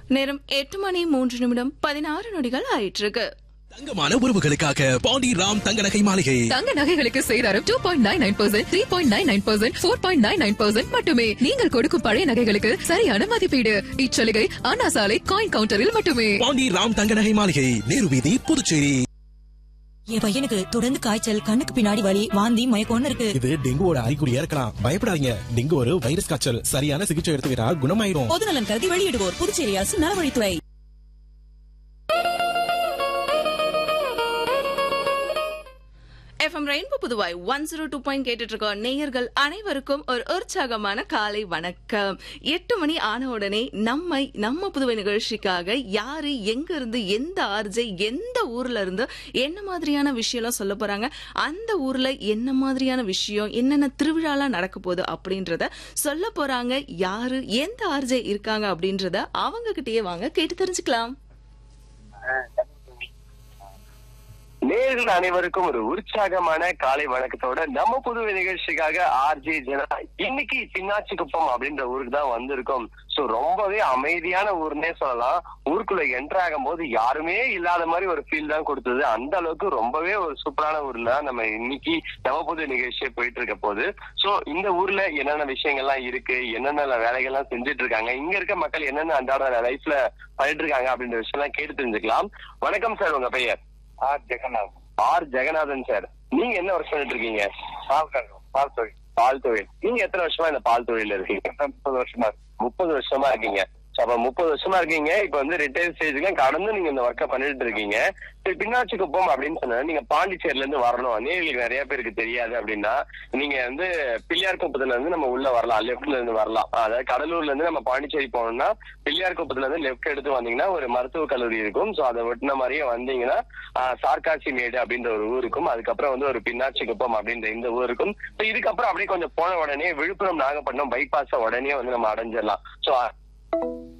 நேரம் எட்டு மணி மூன்று நிமிடம் பதினாறு நொடிகள் ஆயிட்டிருக்கு தங்கமான உறவுகளுக்காக பாண்டி ராம் தங்க நகை மாளிகை தங்க நகைகளுக்கு சேதாரம் two point nine nine percent three point nine nine percent four point nine nine percent மட்டுமே நீங்கள் கொடுக்கும் பழைய நகைகளுக்கு சரியான மதிப்பீடு இச்சலுகை அண்ணா சாலை காயின் கவுண்டரில் மட்டுமே பாண்டி ராம் தங்க நகை மாளிகை நேரு வீதி புதுச்சேரி என் பையனுக்கு தொடர்ந்து காய்ச்சல் கண்ணுக்கு பின்னாடி வலி வாந்தி மயக்கம்னு இருக்கு இது டெங்குவோட அறிகுறியா இருக்கலாம் பயப்படாதீங்க டெங்கு ஒரு வைரஸ் காய்ச்சல் சரியான சிகிச்சை எடுத்துக்கிட்டா குணமாயிடும் பொதுநலன் கருதி வெளியிடுவோர் புதுச்சேரி அரசு நலவழித்துறை FM rainbow Puduvai one zero two point கேட்டுட்டு இருக்கோம் நேயர்கள் அனைவருக்கும் ஒரு உற்சாகமான காலை வணக்கம் எட்டு மணி ஆன உடனே நம்மை நம்ம புதுவை நிகழ்ச்சிக்காக யாரு எங்க இருந்து எந்த ஆர்ஜை எந்த ஊர்ல இருந்து என்ன மாதிரியான விஷயம்லாம் சொல்ல போறாங்க அந்த ஊர்ல என்ன மாதிரியான விஷயம் என்னென்ன திருவிழாலாம் நடக்க போகுது அப்படின்றத சொல்ல போறாங்க யாரு எந்த ஆர்ஜை இருக்காங்க அப்படின்றத அவங்க கிட்டயே வாங்க கேட்டு தெரிஞ்சுக்கலாம் நேர்கள் அனைவருக்கும் ஒரு உற்சாகமான காலை வணக்கத்தோட நம்ம புதுவை நிகழ்ச்சிக்காக ஆர்ஜே ஜனா இன்னைக்கு பின்னாச்சி குப்பம் அப்படின்ற ஊருக்கு தான் வந்திருக்கோம் சோ ரொம்பவே அமைதியான ஊர்னே சொல்லலாம் ஊருக்குள்ள என்டர் ஆகும் போது யாருமே இல்லாத மாதிரி ஒரு ஃபீல் தான் கொடுத்தது அந்த அளவுக்கு ரொம்பவே ஒரு சூப்பரான ஊர்ல தான் நம்ம இன்னைக்கு நம்ம புது நிகழ்ச்சியே போயிட்டு இருக்க போது சோ இந்த ஊர்ல என்னென்ன விஷயங்கள்லாம் இருக்கு என்னென்ன வேலைகள்லாம் செஞ்சுட்டு இருக்காங்க இங்க இருக்க மக்கள் என்னென்ன அன்றாட லைஃப்ல பண்ணிட்டு இருக்காங்க அப்படின்ற விஷயம் எல்லாம் கேட்டு தெரிஞ்சுக்கலாம் வணக்கம் சார் உங்க பெயர் R Jagannath R Jagannathan sir நீங்க என்ன ஒர்க் பண்ணிட்டு இருக்கீங்க பால் பால் தொழில் பால் தொழில் நீங்க எத்தனை வருஷமா இந்த பால் தொழில இருக்கீங்க முப்பது வருஷமா முப்பது வருஷமா இருக்கீங்க So, அப்ப முப்பது வருஷமா இருக்கீங்க இப்ப வந்து ரிட்டையர் ஸ்டேஜ்க்கு கடந்து நீங்க இந்த ஒர்க்கை பண்ணிட்டு இருக்கீங்க சரி பின்னாச்சி குப்பம் அப்படின்னு சொன்னா நீங்க பாண்டிச்சேரில இருந்து வரணும் நேர்களுக்கு நிறைய பேருக்கு தெரியாது அப்படின்னா நீங்க வந்து பிள்ளையார் குப்பத்துல இருந்து நம்ம உள்ள வரலாம் லெஃப்ட்ல இருந்து வரலாம் அதாவது கடலூர்ல இருந்து நம்ம பாண்டிச்சேரி போனோம்னா பிள்ளையார் குப்பத்துல இருந்து லெஃப்ட் எடுத்து வந்தீங்கன்னா ஒரு மருத்துவக் கல்லூரி இருக்கும் சோ அதை ஒட்டின மாதிரியே வந்தீங்கன்னா ஆஹ், சார்காசி மேடு அப்படின்ற ஒரு ஊர் இருக்கும் அதுக்கப்புறம் வந்து ஒரு பின்னாச்சி குப்பம் அப்படின்ற இந்த ஊர் இருக்கும் So, இதுக்கப்புறம் அப்படியே கொஞ்சம் போன உடனே விழுப்புரம் நாகப்பட்டினம் பைபாஸ உடனே வந்து நம்ம அடைஞ்சிடலாம் சோ